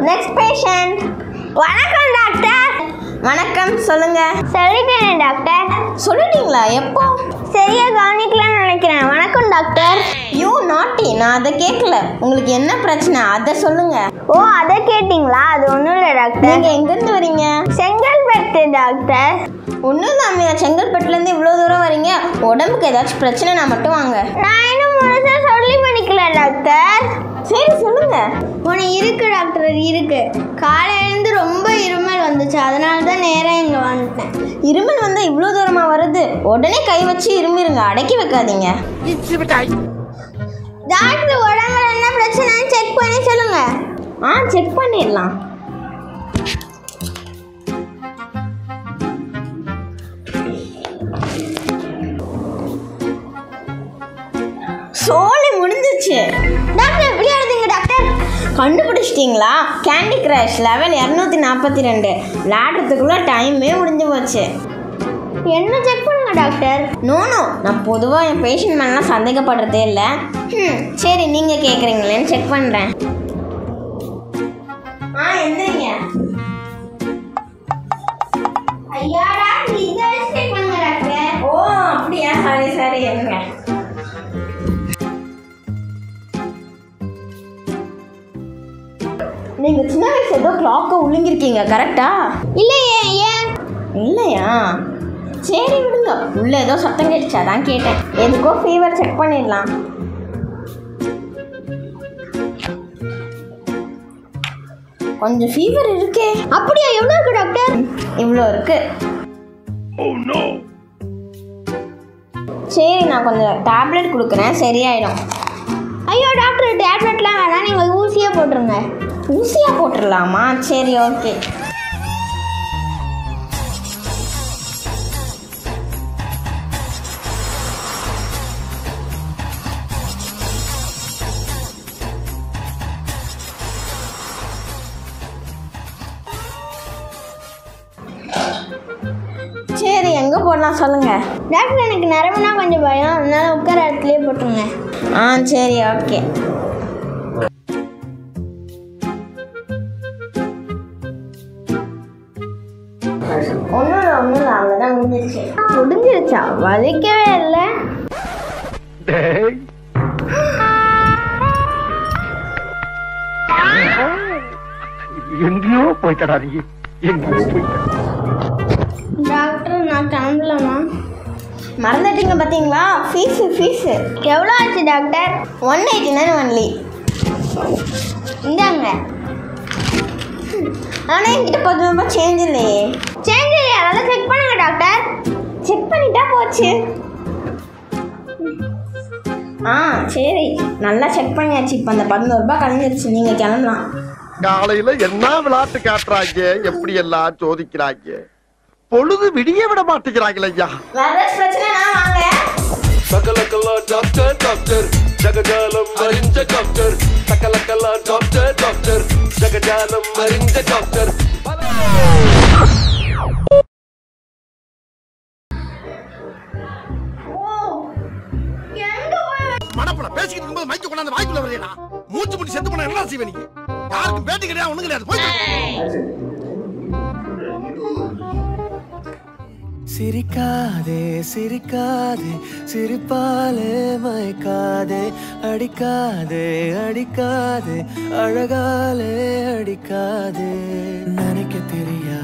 next patient வணக்கம் doctor வணக்கம் சொல்லுங்க சொல்லிட்டேன் டாக்டர் சொல்லிட்டீங்களா எப்போ சரியா கவனிக்கலன்னு நினைக்கிறேன் வணக்கம் டாக்டர் யூ நாட்டி நான் அதை கேட்கல உங்களுக்கு என்ன பிரச்சனை அதை சொல்லுங்க ஓ அதை கேட்டிங்களா அது ஒன்றும் இல்லை டாக்டர் நீங்க எங்கிருந்து வரீங்க செங்கல்பட்டு டாக்டர் ஒன்றும் இல்லாமையா செங்கல்பட்டுலேருந்து இவ்வளோ தூரம் வரீங்க உடம்புக்கு ஏதாச்சும் பிரச்சனைனா மட்டும் வாங்க நான் இன்னும் முழுசாக சொல்லி பண்ணிக்கல டாக்டர் சரி சொல்லுங்க உனக்கு இருக்கு டாக்டர் இருக்கு காலையிலேருந்து ரொம்ப இருமல் வந்துச்சு அதனால தான் நேராக இங்கே வந்துட்டேன் இருமல் வந்தால் இவ்வளோ தூரமாக வருது உடனே கை வச்சு இருமிருங்க அடக்கி வைக்காதீங்க டாக்டர் உடம்புல என்ன பிரச்சனைன்னு செக் பண்ணி சொல்லுங்க ஆ செக் பண்ணிடலாம் சோலி முடிஞ்சிச்சு டாக்டர் எப்படி எழுதுங்க டாக்டர் கண்டுபிடிச்சிட்டிங்களா கேண்டி கிரஷ் லெவல் இரநூத்தி நாற்பத்தி ரெண்டு விளையாடுறதுக்குள்ளே டைமே முடிஞ்சு போச்சு என்ன செக் பண்ணுங்க டாக்டர் நோ நோ நான் பொதுவாக என் பேஷண்ட் மேலாம் சந்தேகப்படுறதே இல்லை ம் சரி நீங்கள் கேட்குறீங்களேன்னு செக் பண்ணுறேன் ஆ எந்திரிங்க ஐயா டாக்டர் இதை செக் பண்ணுங்க டாக்டர் ஓ அப்படியா சாரி சாரி இருங்க நீங்கள் சின்ன வயசு ஏதோ கிளாக்கை உழுங்கிருக்கீங்க கரெக்டா இல்லையே ஏன் இல்லையா சரி விடுங்க உள்ள ஏதோ சத்தம் கேட்டுச்சு அதான் கேட்டேன் எதுக்கோ ஃபீவர் செக் பண்ணிடலாம் கொஞ்சம் ஃபீவர் இருக்கே அப்படியா எவ்வளோ இருக்கு டாக்டர் இவ்வளோ இருக்கு சரி நான் கொஞ்சம் டேப்லெட் கொடுக்குறேன் சரியாயிடும் ஐயோ டாக்டர் டேப்லெட்லாம் வேணாம் நீங்கள் ஊசியே போட்டுருங்க ஊசியாக போட்டுடலாமா சரி ஓகே சரி எங்கே போடலாம் சொல்லுங்கள் டாக்டர் எனக்கு நரம்புனா கொஞ்சம் பயம் அதனால உட்கார இடத்துலயே போட்டுருங்க ஆ சரி ஓகே ஒன்றும் இல்லை ஒன்றும் இல்லை அவ்வளோதான் முடிஞ்சிருச்சு முடிஞ்சிருச்சா வலிக்கவே இல்லை எங்கேயோ போய்த்தடா நீ எங்கேயோ போய்த்த டாக்டர் நான் கிளம்பலாமா மறந்துட்டீங்க பார்த்தீங்களா ஃபீஸு ஃபீஸு எவ்வளோ ஆச்சு doctor one eighty nine only இந்தாங்க ஆனால் என்கிட்ட பத்து ரூபாய் சேஞ்ச் இல்லையே சேஞ்ச் இல்லையா நல்லா செக் பண்ணுங்க டாக்டர் செக் பண்ணிட்டா போச்சு ஆ சரி நல்லா செக் பண்ணியாச்சு இப்போ அந்த பதினோரு ரூபாய் கலைஞ்சிருச்சு நீங்கள் கிளம்பலாம் காலையில என்ன விளையாட்டு காட்டுறாங்க எப்படி எல்லாம் சோதிக்கிறாங்க பொழுது விடிய விட மாட்டேங்கிறாங்களே ஐயா வேற ஏதாச்சும் பிரச்சனைனா வாங்க సకలకల డాక్టర్ డాక్టర్ జగజాలం మరించ డాక్టర్ సకలకల డాక్టర్ డాక్టర్ జగజాలం మరించ డాక్టర్ மடப்பட பேசிக்கிட்டு இருக்கும்போது மைக்க கொண்டாந்து வாய்க்குள்ள வரையடா மூச்சு முடி செத்து போன என்ன செய்வே நீ யாருக்கும் பேட்டி கிடையாது ஒண்ணும் கிடையாது போய் சிரிக்காதே சிரிக்காதே சிரிப்பாலே மயக்காதே அடிக்காதே அடிக்காதே அழகாலே அடிக்காதே நினைக்க தெரியாதே